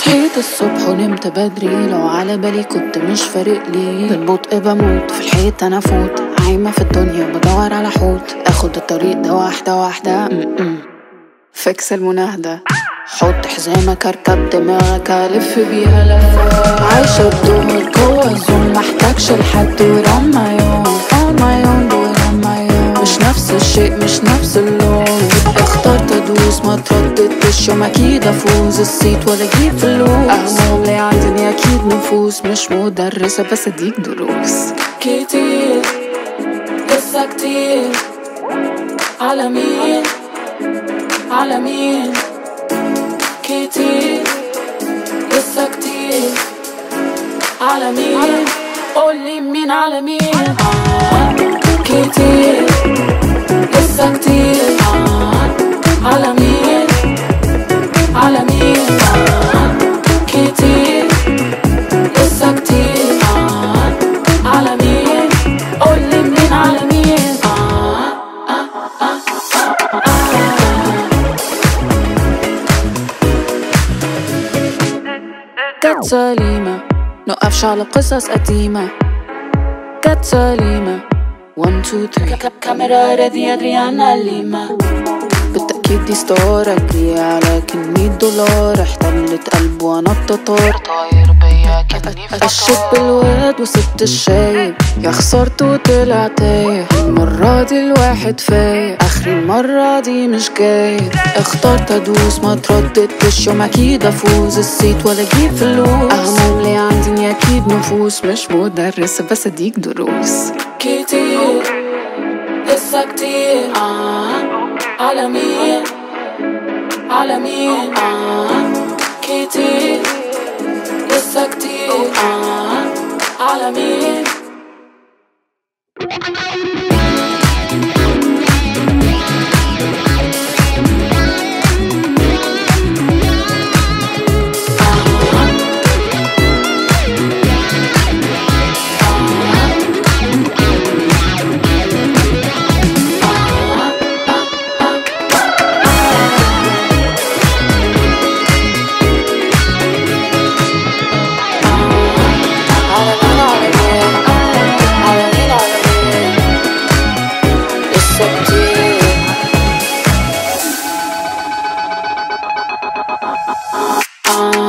صحيت الصبح ونمت بدري لو على بالي كنت مش فارق لي بالبطء بموت في الحيط انا فوت عايمة في الدنيا بدور على حوت اخد الطريق ده واحدة واحدة م-م. فكس المناهدة حط حزامك اركب دماغك الف بيها لفة عايشة الدور جوا الزوم محتاجش لحد ورا يوم on my own doing on my own مش نفس الشيء مش نفس اللون اخترت ادوس ما ترددتش يوم اكيد افوز الصيت ولا اجيب فلوس اهم اللي عندني اكيد نفوس مش مدرسة بس اديك دروس كتير لسه كتير على مين على مين كتير لسه كتير على مين قولي مين على مين آه. كتير لسه كتير آه. على مين على مين آه. كتير لسه كتير آه. على مين قولي مين على مين آه. آه. آه. آه. آه. كانت سليمة نقفش على قصص قديمة كانت سليمة 1 2 3 كاميرا رادي ادريانا ليما بالتأكيد دي ستار اجري على كمية دولار احتلت قلب وانا التتار طاير بيا كأني قشت بالواد وسبت الشايب يا خسرت وطلع تايه المرة دي الواحد فايق اخري المرة دي مش جاي اخترت ادوس ما ترددتش يوم اكيد افوز الصيت ولا اجيب فلوس اهم اللي عندي اني اكيد نفوس مش مدرسة بس اديك دروس كتير لسه كتير آه على مين على مين آه كتير لسه كتير آه على مين على مين على مين على مين على مين لسه كتير آه